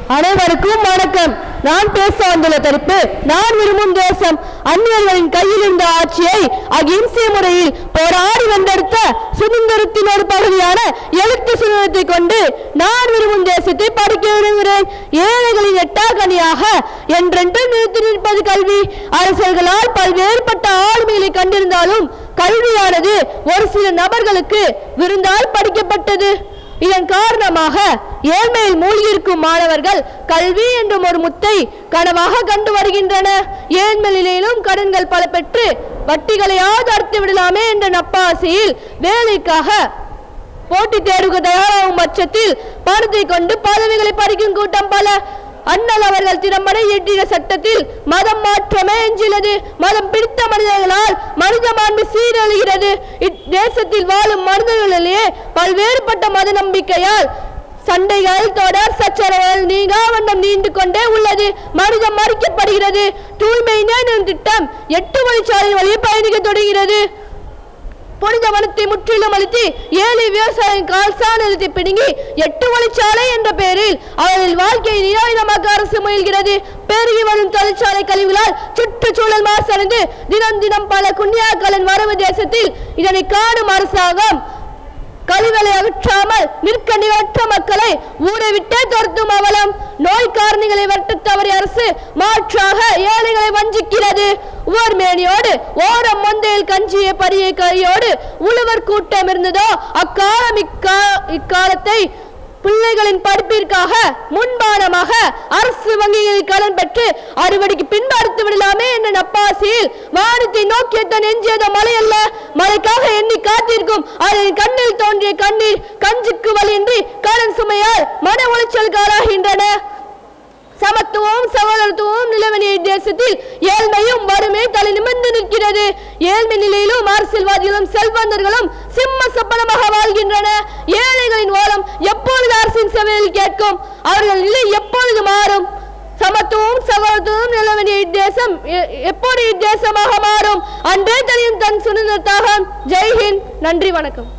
அனைவருக்கும் வணக்கம் நான் பேச வந்துள்ள தலைப்பு நான் விரும்பும் தேசம் அந்நியர்களின் கையில் இருந்த ஆட்சியை அகிம்சை முறையில் போராடி வென்றெடுத்த சுதந்திரத்தின் ஒரு பகுதியான எழுத்து சுதந்திரத்தை கொண்டு நான் விரும்பும் தேசத்தை படிக்க விரும்புகிறேன் ஏழைகளின் எட்டாக்கனியாக என்றென்று நிறுத்தி நிற்பது கல்வி அரசர்களால் பல்வேறுபட்ட ஆளுமைகளை கண்டிருந்தாலும் கல்வியானது ஒரு சில நபர்களுக்கு விருந்தால் படிக்கப்பட்டது இதன் காரணமாக ஏழ்மையில் மூழ்கியிருக்கும் மாணவர்கள் கல்வி என்றும் ஒரு முத்தை கனவாக கண்டு வருகின்றனர் ஏழ்மை நிலையிலும் கடன்கள் பல பெற்று வட்டிகளையாவது அறுத்து விடலாமே என்ற நப்பாசையில் வேலைக்காக போட்டி தேர்வுக்கு தயாராகும் பட்சத்தில் பணத்தை கொண்டு பதவிகளை பறிக்கும் கூட்டம் பல அண்ணல் அவர்கள் திறம்பட இயற்றிய சட்டத்தில் மதம் மாற்றமே எஞ்சியது மதம் பிடித்த மனிதர்களால் மனித மாண்பு சீரழிகிறது இத்தேசத்தில் வாழும் மனிதர்களிலேயே பல்வேறுபட்ட மத நம்பிக்கையால் சண்டைகள் தொடர் சச்சரவுகள் நீங்கா வண்ணம் நீண்டு கொண்டே உள்ளது மனிதம் மறிக்கப்படுகிறது தூய்மை எனும் திட்டம் எட்டு வழிச்சாலை வழியே பயணிக்க தொடங்குகிறது புனித வனத்தை முற்றிலும் அழித்து ஏழை விவசாயம் கால்சா நிலத்தை பிடுங்கி எட்டு வழிச்சாலை என்ற பெயரில் அவர்கள் வாழ்க்கையை நிராயுதமாக்க அரசு முயல்கிறது பெருகி வரும் தொழிற்சாலை கழிவுகளால் சுற்றுச்சூழல் மாசடைந்து தினம் தினம் பல குன்னியாக்களின் வரவு தேசத்தில் இதனை காணும் அரசாங்கம் கழிவுகளை அகற்றாமல் நிற்க நிகழ்த்த மக்களை ஊரை விட்டே துரத்தும் அவலம் நோய் காரணிகளை வெட்ட தவறிய அரசு மாற்றாக ஏழைகளை வஞ்சிக்கிறது உவர் மேனியோடு ஓரம் மொந்தையில் கஞ்சிய பரிய கையோடு உழவர் கூட்டம் இருந்ததோ அக்காலம் இக்கா இக்காலத்தை பிள்ளைகளின் படிப்பிற்காக முன்பானமாக அரசு வங்கிகளில் கடன் பெற்று அறுவடைக்கு பின்பு அறுத்து விடலாமே என்ற நப்பாசியில் வானத்தை நோக்கிய தன் எஞ்சியத மலை அல்ல மலைக்காக எண்ணி காத்திருக்கும் அதன் கண்ணில் தோன்றிய கண்ணீர் கஞ்சுக்கு வழியின்றி கடன் சுமையால் மன உளைச்சலுக்கு ஆளாகின்றன சமத்துவம் சகோதரத்துவம் நிலவனிய தேசத்தில் ஏழ்மையும் வறுமை தலை நிமிர்ந்து நிற்கிறது ஏழ்மை நிலையிலும் அரசியல்வாதிகளும் செல்வந்தர்களும் சிம்ம சப்பனமாக வாழ்கின்றன ஏழைகளின் ஓலம் எப்பொழுது அரசின் செவையில் கேட்கும் அவர்கள் நிலை எப்பொழுது மாறும் சமத்துவம் சகோதரத்துவம் நிலவனிய இத்தேசம் எ- எப்போது இத்தேசமாக மாறும் அன்றே தெரியும் தன் சுதந்திரத்தாக ஜெய்ஹிந்த் நன்றி வணக்கம்